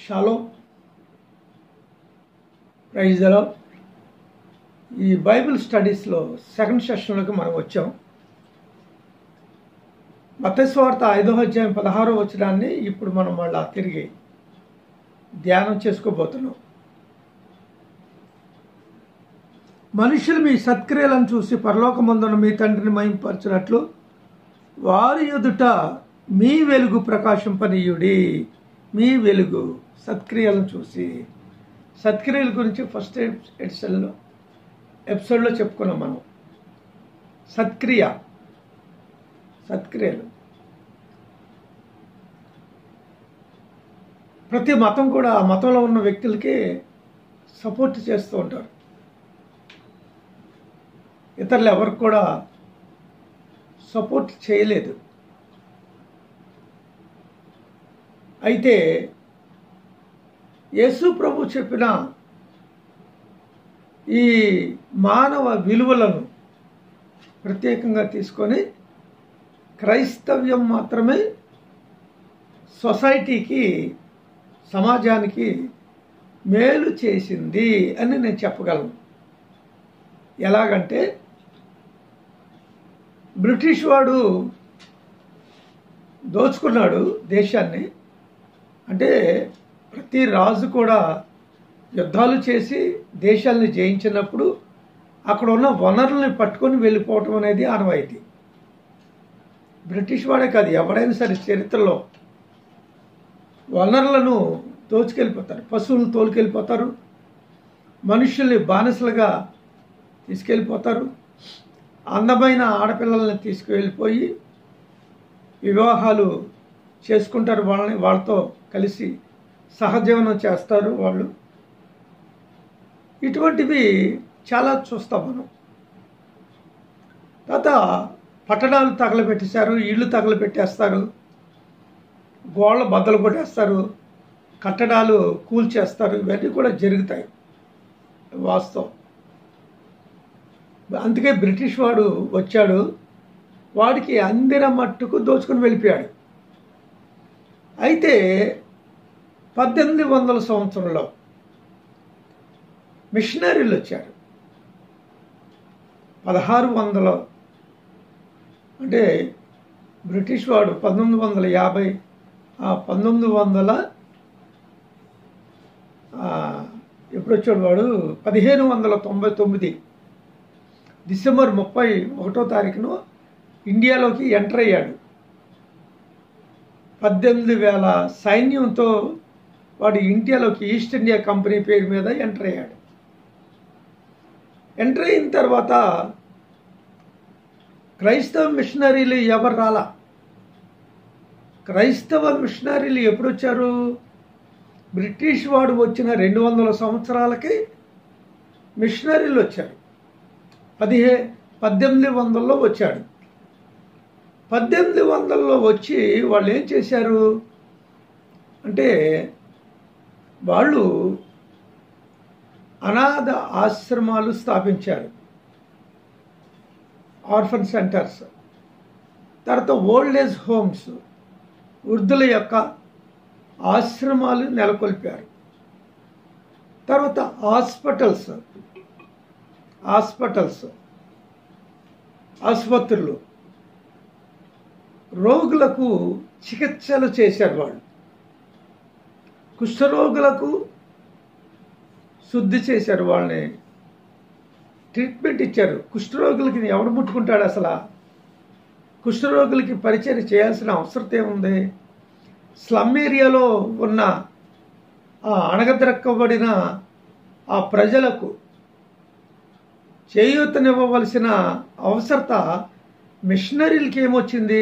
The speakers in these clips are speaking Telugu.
షాలో ప్రైజ్లో ఈ బైబిల్ స్టడీస్లో సెకండ్ సెషన్లోకి మనం వచ్చాం మతస్వార్త ఐదో అధ్యాయం పదహారో వచ్చినాన్ని ఇప్పుడు మనం మళ్ళా తిరిగి ధ్యానం చేసుకోబోతున్నాం మనుషులు మీ సత్క్రియలను చూసి పరలోకమందున మీ తండ్రిని మహింపరచినట్లు వారి ఎదుట మీ వెలుగు ప్రకాశింపనీయుడి మీ వెలుగు సత్క్రియలను చూసి సత్క్రియల గురించి ఫస్ట్ ఎడిషన్లో ఎపిసోడ్లో చెప్పుకున్నాం మనం సత్క్రియ సత్క్రియలు ప్రతి మతం కూడా ఆ మతంలో ఉన్న వ్యక్తులకి సపోర్ట్ చేస్తూ ఉంటారు ఇతరులు ఎవరికి కూడా సపోర్ట్ చేయలేదు అయితే యేసు ప్రభు చెప్పిన ఈ మానవ విలువలను ప్రత్యేకంగా తీసుకొని క్రైస్తవ్యం మాత్రమే సొసైటీకి సమాజానికి మేలు చేసింది అని నేను చెప్పగలను ఎలాగంటే బ్రిటిష్ వాడు దోచుకున్నాడు దేశాన్ని అంటే ప్రతి రాజు కూడా యుద్ధాలు చేసి దేశాలను జయించినప్పుడు అక్కడ ఉన్న వనరుల్ని పట్టుకొని వెళ్ళిపోవటం అనేది ఆనవాయితీ బ్రిటిష్ వాడే కాదు ఎవడైనా సరే చరిత్రలో వనరులను దోచుకెళ్ళిపోతారు పశువులను తోలుకెళ్ళిపోతారు మనుషుల్ని బానిసలుగా తీసుకెళ్ళిపోతారు అందమైన ఆడపిల్లల్ని తీసుకువెళ్ళిపోయి వివాహాలు చేసుకుంటారు వాళ్ళని వాళ్ళతో కలిసి సహజీవనం చేస్తారు వాళ్ళు ఇటువంటివి చాలా చూస్తాం మనం తర్వాత పట్టణాలు తగలబెట్టేశారు ఇళ్ళు తగలబెట్టేస్తారు గోళ్ళ బద్దలు కొట్టేస్తారు కట్టడాలు కూల్చేస్తారు ఇవన్నీ కూడా జరుగుతాయి వాస్తవం అందుకే బ్రిటిష్ వాడు వచ్చాడు వాడికి అందిన మట్టుకు దోచుకుని వెళ్ళిపోయాడు అయితే పద్దెనిమిది వందల సంవత్సరంలో మిషనరీలు వచ్చారు పదహారు వందల అంటే బ్రిటిష్ వాడు పంతొమ్మిది వందల యాభై పంతొమ్మిది వందల ఎప్పుడు వచ్చాడు వాడు పదిహేను వందల తొంభై తొమ్మిది డిసెంబర్ ముప్పై ఒకటో తారీఖును ఇండియాలోకి ఎంటర్ అయ్యాడు పద్దెనిమిది వేల సైన్యంతో వాడు ఇండియాలోకి ఈస్ట్ ఇండియా కంపెనీ పేరు మీద ఎంటర్ అయ్యాడు ఎంటర్ అయిన తర్వాత క్రైస్తవ మిషనరీలు ఎవరు రాలా క్రైస్తవ మిషనరీలు ఎప్పుడు వచ్చారు బ్రిటిష్ వాడు వచ్చిన రెండు వందల సంవత్సరాలకి మిషనరీలు వచ్చారు పదిహే పద్దెనిమిది వందల్లో వచ్చాడు పద్దెనిమిది వందల్లో వచ్చి వాళ్ళు ఏం చేశారు అంటే వాళ్ళు అనాథ ఆశ్రమాలు స్థాపించారు ఆర్ఫన్ సెంటర్స్ తర్వాత ఓల్డ్ ఏజ్ హోమ్స్ వృద్ధుల యొక్క ఆశ్రమాలు నెలకొల్పారు తర్వాత హాస్పిటల్స్ హాస్పిటల్స్ ఆసుపత్రులు రోగులకు చికిత్సలు చేశారు వాళ్ళు కుష్ఠరోగులకు శుద్ధి చేశారు వాళ్ళని ట్రీట్మెంట్ ఇచ్చారు కుష్ఠరోగులకి ఎవడు ముట్టుకుంటాడు అసలు కుష్ఠరోగులకి పరిచయం చేయాల్సిన అవసరం ఏముంది స్లమ్ ఏరియాలో ఉన్న ఆ అణగద్రక్కబడిన ఆ ప్రజలకు చేయూతనివ్వవలసిన అవసరత మిషనరీలకి ఏమొచ్చింది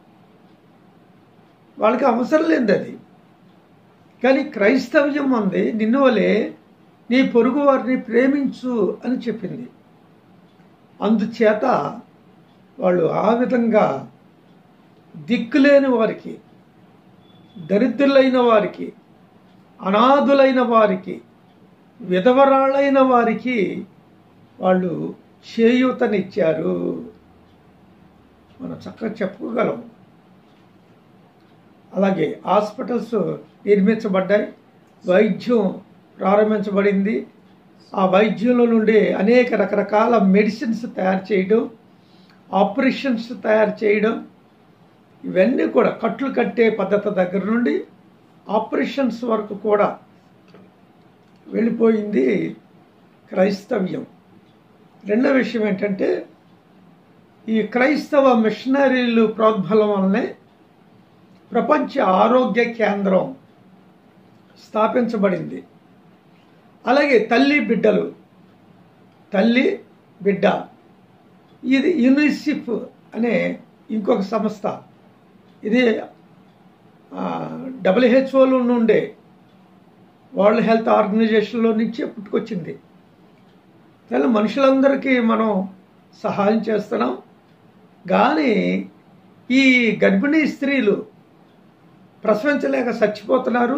వాళ్ళకి అవసరం లేదు అది కానీ క్రైస్తవ్యం అంది నిన్ను వలే నీ పొరుగు వారిని ప్రేమించు అని చెప్పింది అందుచేత వాళ్ళు ఆ విధంగా దిక్కులేని వారికి దరిద్రులైన వారికి అనాథులైన వారికి విధవరాళ్ళైన వారికి వాళ్ళు చేయూతనిచ్చారు మనం చక్కగా చెప్పుకోగలం అలాగే హాస్పిటల్స్ నిర్మించబడ్డాయి వైద్యం ప్రారంభించబడింది ఆ వైద్యంలో నుండి అనేక రకరకాల మెడిసిన్స్ తయారు చేయడం ఆపరేషన్స్ తయారు చేయడం ఇవన్నీ కూడా కట్లు కట్టే పద్ధతి దగ్గర నుండి ఆపరేషన్స్ వరకు కూడా వెళ్ళిపోయింది క్రైస్తవ్యం రెండో విషయం ఏంటంటే ఈ క్రైస్తవ మిషనరీలు ప్రోద్బలం వల్లనే ప్రపంచ ఆరోగ్య కేంద్రం స్థాపించబడింది అలాగే తల్లి బిడ్డలు తల్లి బిడ్డ ఇది యునిసిఫ్ అనే ఇంకొక సంస్థ ఇది డబ్ల్యూహెచ్ఓలో నుండే వరల్డ్ హెల్త్ ఆర్గనైజేషన్లో నుంచే పుట్టుకొచ్చింది కానీ మనుషులందరికీ మనం సహాయం చేస్తున్నాం కానీ ఈ గర్భిణీ స్త్రీలు ప్రసవించలేక చచ్చిపోతున్నారు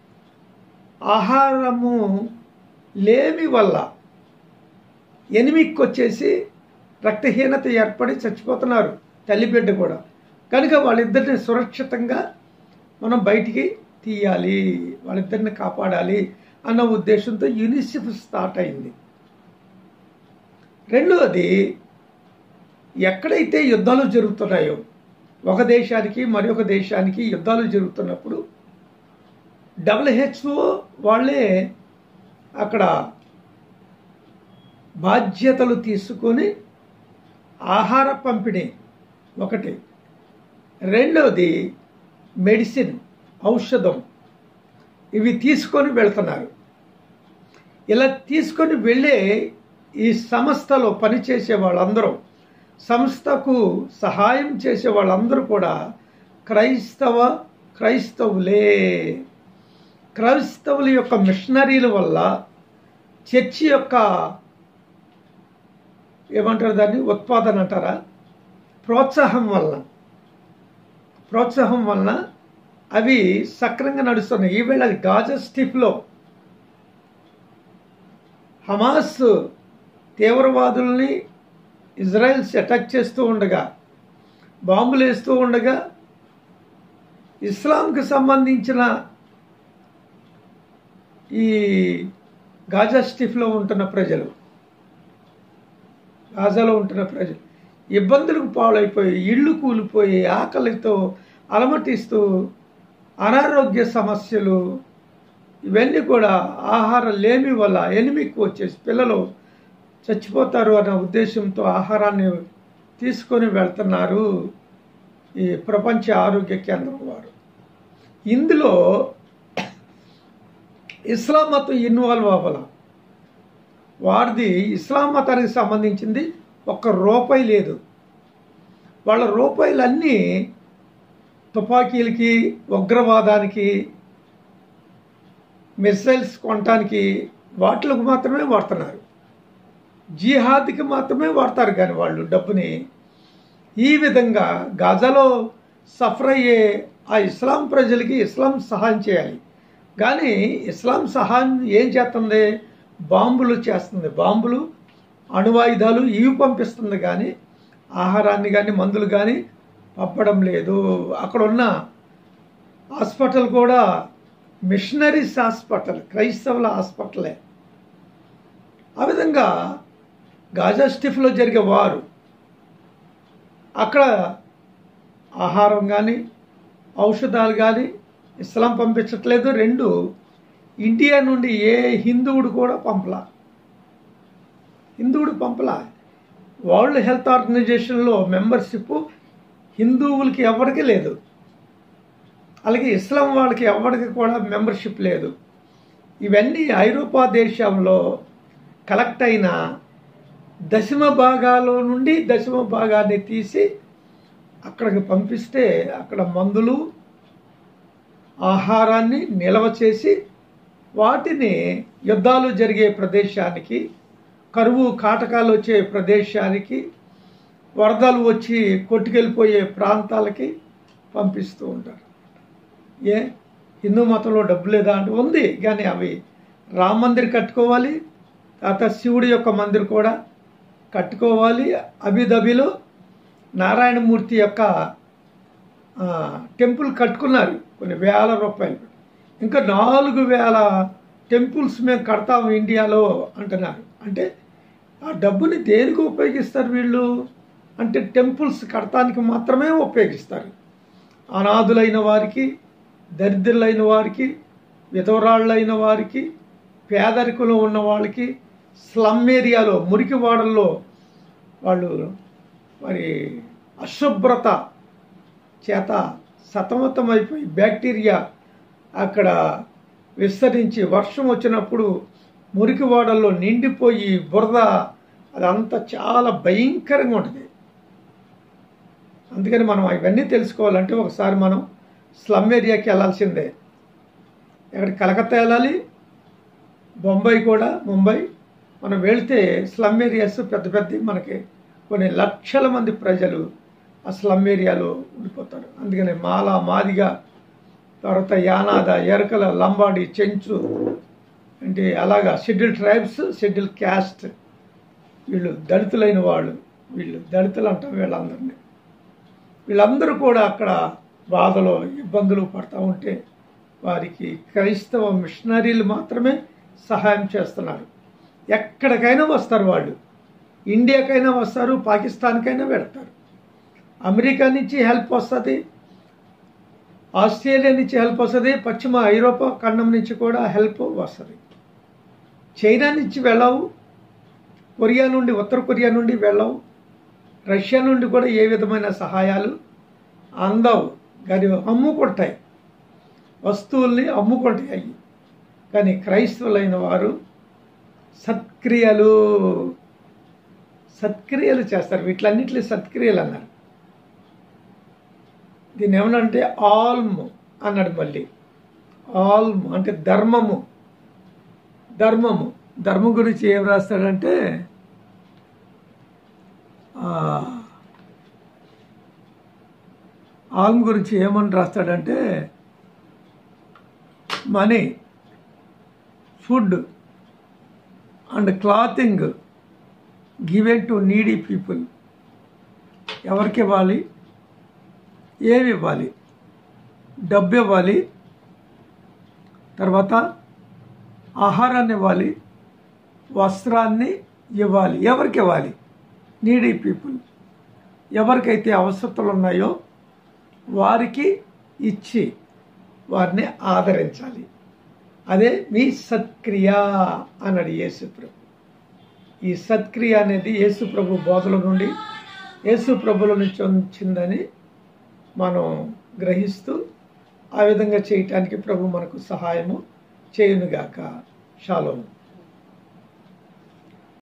ఆహారము లేమి వల్ల ఎనిమికి వచ్చేసి రక్తహీనత ఏర్పడి చచ్చిపోతున్నారు తల్లి బిడ్డ కూడా కనుక వాళ్ళిద్దరిని సురక్షితంగా మనం బయటికి తీయాలి వాళ్ళిద్దరిని కాపాడాలి అన్న ఉద్దేశంతో యూనిసెఫ్ స్టార్ట్ అయింది రెండవది ఎక్కడైతే యుద్ధాలు జరుగుతున్నాయో ఒక దేశానికి మరొక దేశానికి యుద్ధాలు జరుగుతున్నప్పుడు డబ్ల్యూహెచ్ఓ వాళ్ళే అక్కడ బాధ్యతలు తీసుకొని ఆహార పంపిణీ ఒకటి రెండవది మెడిసిన్ ఔషధం ఇవి తీసుకొని వెళ్తున్నారు ఇలా తీసుకొని వెళ్ళే ఈ సంస్థలో పనిచేసే వాళ్ళందరూ సంస్థకు సహాయం చేసే వాళ్ళందరూ కూడా క్రైస్తవ క్రైస్తవులే క్రైస్తవుల యొక్క మిషనరీల వల్ల చర్చి యొక్క ఏమంటారు దాన్ని ఉత్పాదన అంటారా ప్రోత్సాహం వలన ప్రోత్సాహం వలన అవి సక్రంగా నడుస్తున్నాయి ఈవేళ గాజా స్టిఫ్లో హమాస్ తీవ్రవాదుల్ని ఇజ్రాయెల్స్ అటాక్ చేస్తూ ఉండగా బాంబులు వేస్తూ ఉండగా ఇస్లాంకి సంబంధించిన ఈ గాజా స్టిఫ్లో ఉంటున్న ప్రజలు గాజాలో ఉంటున్న ప్రజలు ఇబ్బందులకు పాలైపోయి ఇళ్ళు కూలిపోయి ఆకలితో అలమటిస్తూ అనారోగ్య సమస్యలు ఇవన్నీ కూడా ఆహార లేమి వల్ల ఎనిమికి వచ్చేసి పిల్లలు చచ్చిపోతారు అన్న ఉద్దేశంతో ఆహారాన్ని తీసుకొని వెళ్తున్నారు ఈ ప్రపంచ ఆరోగ్య కేంద్రం వారు ఇందులో ఇస్లాం మతం ఇన్వాల్వ్ అవ్వాల వారిది ఇస్లాం మతానికి సంబంధించింది ఒక్క రూపాయి లేదు వాళ్ళ రూపాయలన్నీ తుపాకీలకి ఉగ్రవాదానికి మిసైల్స్ కొనటానికి వాటికి మాత్రమే వాడుతున్నారు జిహాద్కి మాత్రమే వాడతారు కానీ వాళ్ళు డబ్బుని ఈ విధంగా గాజాలో సఫర్ అయ్యే ఆ ఇస్లాం ప్రజలకి ఇస్లాం సహాయం చేయాలి కానీ ఇస్లాం సహాయం ఏం చేస్తుంది బాంబులు చేస్తుంది బాంబులు అణువాయుధాలు ఇవి పంపిస్తుంది కానీ ఆహారాన్ని కానీ మందులు కానీ పంపడం లేదు అక్కడ ఉన్న హాస్పిటల్ కూడా మిషనరీస్ హాస్పిటల్ క్రైస్తవుల హాస్పిటలే ఆ విధంగా గాజా స్టిఫ్లో జరిగే వారు అక్కడ ఆహారం కానీ ఔషధాలు కానీ ఇస్లాం పంపించట్లేదు రెండు ఇండియా నుండి ఏ హిందువుడు కూడా పంపలా హిందువుడు పంపలా వరల్డ్ హెల్త్ ఆర్గనైజేషన్లో మెంబర్షిప్ హిందువులకి ఎవరికి లేదు అలాగే ఇస్లాం వాళ్ళకి ఎవరికి కూడా మెంబర్షిప్ లేదు ఇవన్నీ ఐరోపా దేశంలో కలెక్ట్ అయిన దశమ భాగాలో నుండి దశమ భాగాన్ని తీసి అక్కడికి పంపిస్తే అక్కడ మందులు ఆహారాన్ని నిల్వ చేసి వాటిని యుద్ధాలు జరిగే ప్రదేశానికి కరువు కాటకాలు వచ్చే ప్రదేశానికి వరదలు వచ్చి కొట్టుకెళ్ళిపోయే ప్రాంతాలకి పంపిస్తూ ఉంటారు ఏ హిందూ మతంలో డబ్బు లేదా అంటే ఉంది కానీ అవి రామ మందిర్ కట్టుకోవాలి తర్వాత శివుడి యొక్క మందిర్ కూడా కట్టుకోవాలి అబిదబిలో నారాయణమూర్తి యొక్క టెంపుల్ కట్టుకున్నారు కొన్ని వేల రూపాయలు ఇంకా నాలుగు వేల టెంపుల్స్ మేము కడతాము ఇండియాలో అంటున్నారు అంటే ఆ డబ్బుని దేనికి ఉపయోగిస్తారు వీళ్ళు అంటే టెంపుల్స్ కడటానికి మాత్రమే ఉపయోగిస్తారు అనాథులైన వారికి దరిద్రులైన వారికి విధవరాళ్ళైన వారికి పేదరికంలో ఉన్న వాళ్ళకి స్లమ్ ఏరియాలో మురికివాడల్లో వాళ్ళు మరి అశుభ్రత చేత సతమతమైపోయి బ్యాక్టీరియా అక్కడ విస్తరించి వర్షం వచ్చినప్పుడు మురికివాడల్లో నిండిపోయి బురద అదంతా చాలా భయంకరంగా ఉంటుంది అందుకని మనం ఇవన్నీ తెలుసుకోవాలంటే ఒకసారి మనం స్లమ్ ఏరియాకి వెళ్ళాల్సిందే ఎక్కడ కలకత్తా వెళ్ళాలి బొంబాయి కూడా ముంబై మనం వెళ్తే స్లమ్ ఏరియాస్ పెద్ద పెద్ద మనకి కొన్ని లక్షల మంది ప్రజలు ఆ స్లమ్ ఏరియాలో ఉండిపోతారు అందుకని మాల మాదిగా తర్వాత యానాద ఎరకల లంబాడి చెంచు అంటే అలాగా షెడ్యూల్ ట్రైబ్స్ షెడ్యూల్ క్యాస్ట్ వీళ్ళు దళితులైన వాళ్ళు వీళ్ళు దళితులు అంటాం వీళ్ళందరినీ వీళ్ళందరూ కూడా అక్కడ బాధలో ఇబ్బందులు పడతా ఉంటే వారికి క్రైస్తవ మిషనరీలు మాత్రమే సహాయం చేస్తున్నారు ఎక్కడికైనా వస్తారు వాళ్ళు ఇండియాకైనా వస్తారు పాకిస్తాన్కైనా వెళ్తారు అమెరికా నుంచి హెల్ప్ వస్తుంది ఆస్ట్రేలియా నుంచి హెల్ప్ వస్తుంది పశ్చిమ ఐరోపా ఖండం నుంచి కూడా హెల్ప్ వస్తుంది చైనా నుంచి వెళ్ళవు కొరియా నుండి ఉత్తర కొరియా నుండి వెళ్ళవు రష్యా నుండి కూడా ఏ విధమైన సహాయాలు అందవు కానీ అమ్ముకుంటాయి వస్తువుల్ని అమ్ముకుంటాయి అవి కానీ క్రైస్తవులైన వారు సత్క్రియలు సత్క్రియలు చేస్తారు వీటిలన్నింటినీ సత్క్రియలు అన్నారు దీన్ని ఏమనంటే ఆల్మ్ అన్నాడు మళ్ళీ ఆల్మ్ అంటే ధర్మము ధర్మము ధర్మం గురించి ఏం రాస్తాడంటే ఆల్మ్ గురించి ఏమని రాస్తాడంటే money food and clothing given to needy people ఎవరికి ఇవ్వాలి ఏమి ఇవ్వాలి డబ్బు ఇవ్వాలి తర్వాత ఆహారాన్ని ఇవ్వాలి వస్త్రాన్ని ఇవ్వాలి ఎవరికి ఇవ్వాలి నీడీ పీపుల్ ఎవరికైతే అవసరతలు ఉన్నాయో వారికి ఇచ్చి వారిని ఆదరించాలి అదే మీ సత్క్రియ అన్నాడు యేసుప్రభు ఈ సత్క్రియ అనేది యేసుప్రభు బోధల నుండి యేసుప్రభుల నుంచి వచ్చిందని మనం గ్రహిస్తూ ఆ విధంగా చేయటానికి ప్రభు మనకు సహాయము చేయునుగాక షాలోము